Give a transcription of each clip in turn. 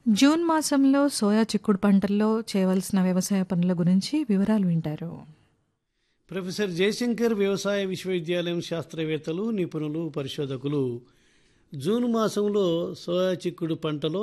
June మాసంలో soya చిక్కుడు పంటల్లో చేయవలసిన వ్యవసాయ పనుల గురించి వివరాలు వింటారు ప్రొఫెసర్ జయశంకర్ వ్యవసాయ విశ్వవిద్యాలయం శాస్త్రవేత్తలు నిపుణులు పరిశోధకులు జూన్ మాసంలో సోయా చిక్కుడు పంటలో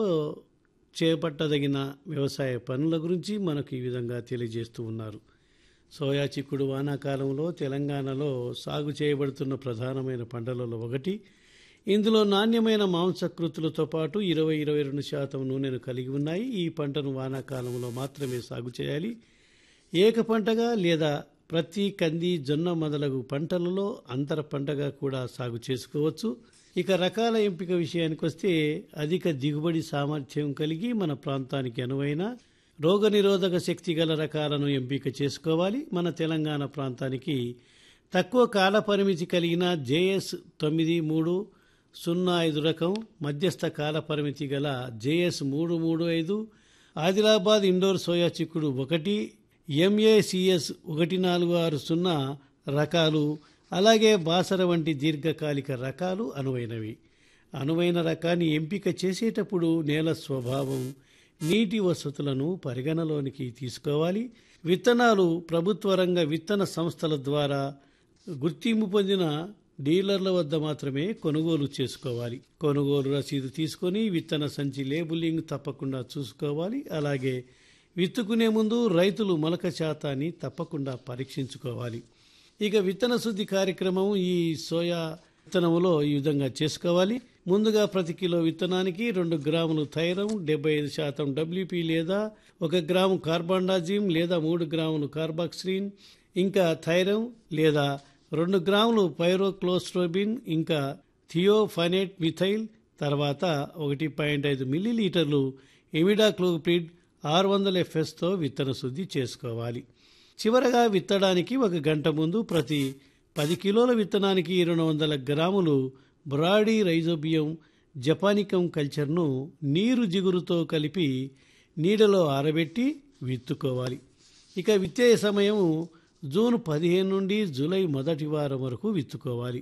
చేపట్టదగిన వ్యవసాయ పనుల గురించి మనకు ఈ విధంగా తెలియజేస్తూ ఉన్నారు సోయా చిక్కుడు వానాకాలంలో తెలంగాణలో సాగు చేయబడుతున్న ప్రధానమైన పంటలలో ఒకటి ఇందులో నాణ్యమైన మాంసకృతులతో పాటు ఇరవై ఇరవై రెండు శాతం నూనెను కలిగి ఉన్నాయి ఈ పంటను వానాకాలంలో మాత్రమే సాగు చేయాలి ఏక పంటగా లేదా ప్రతి కంది జొన్న మొదలగు పంటలలో అంతర పంటగా కూడా సాగు చేసుకోవచ్చు ఇక రకాల ఎంపిక విషయానికి వస్తే అధిక దిగుబడి సామర్థ్యం కలిగి మన ప్రాంతానికి అనువైన రోగనిరోధక శక్తి గల రకాలను ఎంపిక చేసుకోవాలి మన తెలంగాణ ప్రాంతానికి తక్కువ కాల పరిమితి కలిగిన జేఎస్ తొమ్మిది మూడు సున్నా ఐదు రకం మధ్యస్థ కాల పరిమితి గల జేఎస్ మూడు మూడు ఐదు ఆదిలాబాద్ ఇండోర్ సోయా చిక్కుడు ఒకటి ఎంఏసిఎస్ ఒకటి నాలుగు ఆరు సున్నా రకాలు అలాగే బాసర వంటి దీర్ఘకాలిక రకాలు అనువైనవి అనువైన రకాన్ని ఎంపిక చేసేటప్పుడు నేల స్వభావం నీటి వసతులను పరిగణలోనికి తీసుకోవాలి విత్తనాలు ప్రభుత్వ రంగ విత్తన సంస్థల ద్వారా గుర్తింపు పొందిన డీలర్ల వద్ద మాత్రమే కొనుగోలు చేసుకోవాలి కొనుగోలు రసీదు తీసుకొని విత్తన సంచి లేబులింగ్ తప్పకుండా చూసుకోవాలి అలాగే విత్తుకునే ముందు రైతులు మొలక శాతాన్ని తప్పకుండా పరీక్షించుకోవాలి ఇక విత్తన శుద్ధి కార్యక్రమం ఈ సోయా విత్తనములో ఈ విధంగా చేసుకోవాలి ముందుగా ప్రతి కిలో విత్తనానికి రెండు గ్రాములు థైరం డెబ్బై ఐదు శాతం డబ్ల్యూపీ లేదా ఒక గ్రాము కార్బాండాజిమ్ లేదా మూడు గ్రాములు కార్బాక్సిలిన్ ఇంకా థైరం లేదా రెండు గ్రాములు పైరోక్లోస్ట్రోబిన్ ఇంకా థియోఫైనేట్ మిథైల్ తర్వాత ఒకటి పాయింట్ ఐదు మిల్లీలీటర్లు ఇమిడాక్లోపిడ్ ఆరు వందల ఎఫ్ఎస్తో విత్తన శుద్ధి చేసుకోవాలి చివరగా విత్తడానికి ఒక గంట ముందు ప్రతి పది కిలోల విత్తనానికి రెండు వందల గ్రాములు బ్రాడీ రైజోబియం జపానికం కల్చర్ను నీరు జిగురుతో కలిపి నీడలో ఆరబెట్టి విత్తుకోవాలి ఇక విత్తే సమయం జూన్ పదిహేను నుండి జూలై మొదటి వారం వరకు విత్తుకోవాలి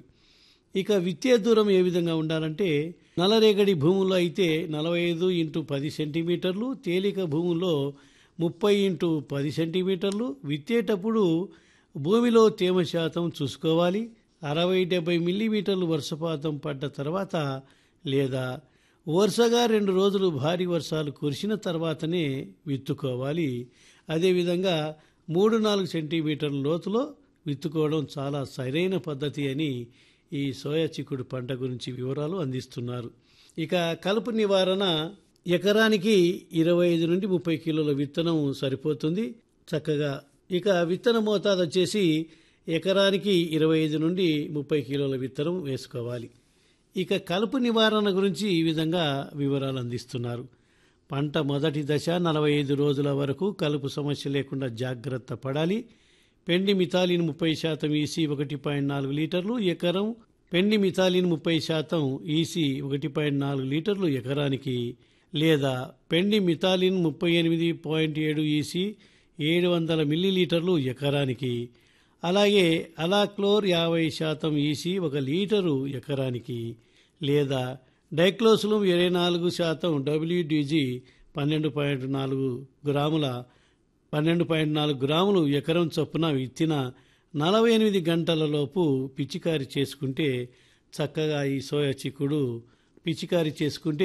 ఇక విత్తే దూరం ఏ విధంగా ఉండాలంటే నల్లరేగడి భూముల్లో అయితే నలభై ఐదు ఇంటూ పది సెంటీమీటర్లు తేలిక భూముల్లో ముప్పై ఇంటూ పది సెంటీమీటర్లు విత్తేటప్పుడు భూమిలో తేమ శాతం చూసుకోవాలి అరవై డెబ్బై మిల్లీమీటర్లు వర్షపాతం పడ్డ తర్వాత లేదా వరుసగా రెండు రోజులు భారీ వర్షాలు కురిసిన తర్వాతనే విత్తుకోవాలి అదేవిధంగా మూడు నాలుగు సెంటీమీటర్ల లోతులో విత్తుకోవడం చాలా సరైన పద్ధతి అని ఈ సోయా చిక్కుడు పంట గురించి వివరాలు అందిస్తున్నారు ఇక కలుపు నివారణ ఎకరానికి ఇరవై ఐదు నుండి ముప్పై కిలోల విత్తనం సరిపోతుంది చక్కగా ఇక విత్తన మోతాదు వచ్చేసి ఎకరానికి ఇరవై ఐదు నుండి ముప్పై కిలోల విత్తనం వేసుకోవాలి ఇక కలుపు నివారణ గురించి ఈ విధంగా వివరాలు అందిస్తున్నారు పంట మొదటి దశ నలభై ఐదు రోజుల వరకు కలుపు సమస్య లేకుండా జాగ్రత్త పడాలి పెండి మిథాలిన్ ముప్పై శాతం ఈసీ ఒకటి పాయింట్ నాలుగు లీటర్లు ఎకరం పెండి మిథాలిన్ ముప్పై శాతం ఈసీ ఒకటి పాయింట్ నాలుగు లీటర్లు ఎకరానికి లేదా పెండి మిథాలిన్ ముప్పై ఎనిమిది పాయింట్ ఏడు ఈసీ ఏడు వందల మిల్లీలీటర్లు ఎకరానికి అలాగే అలాక్లోర్ యాభై శాతం ఈసీ ఒక లీటరు ఎకరానికి లేదా డైక్లోసులం ఇరవై నాలుగు శాతం డబ్ల్యూడిజి పన్నెండు పాయింట్ నాలుగు గ్రాముల పన్నెండు పాయింట్ నాలుగు గ్రాములు ఎకరం చొప్పున విత్తిన నలభై ఎనిమిది గంటలలోపు పిచికారి చేసుకుంటే చక్కగా ఈ సోయా చిక్కుడు పిచికారి చేసుకుంటే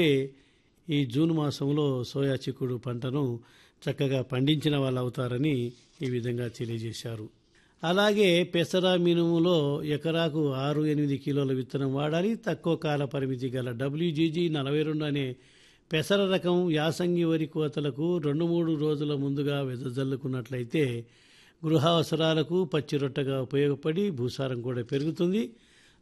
ఈ జూన్ మాసంలో సోయా చిక్కుడు పంటను చక్కగా పండించిన వాళ్ళు అవుతారని ఈ విధంగా తెలియజేశారు అలాగే పెసర మినుములో ఎకరాకు ఆరు ఎనిమిది కిలోల విత్తనం వాడాలి తక్కువ కాల పరిమితి గల డబ్ల్యూజీజీ నలభై రెండు అనే పెసర రకం యాసంగి వరి కోతలకు రెండు మూడు రోజుల ముందుగా వెదజల్లుకున్నట్లయితే గృహ అవసరాలకు పచ్చి రొట్టెగా ఉపయోగపడి భూసారం కూడా పెరుగుతుంది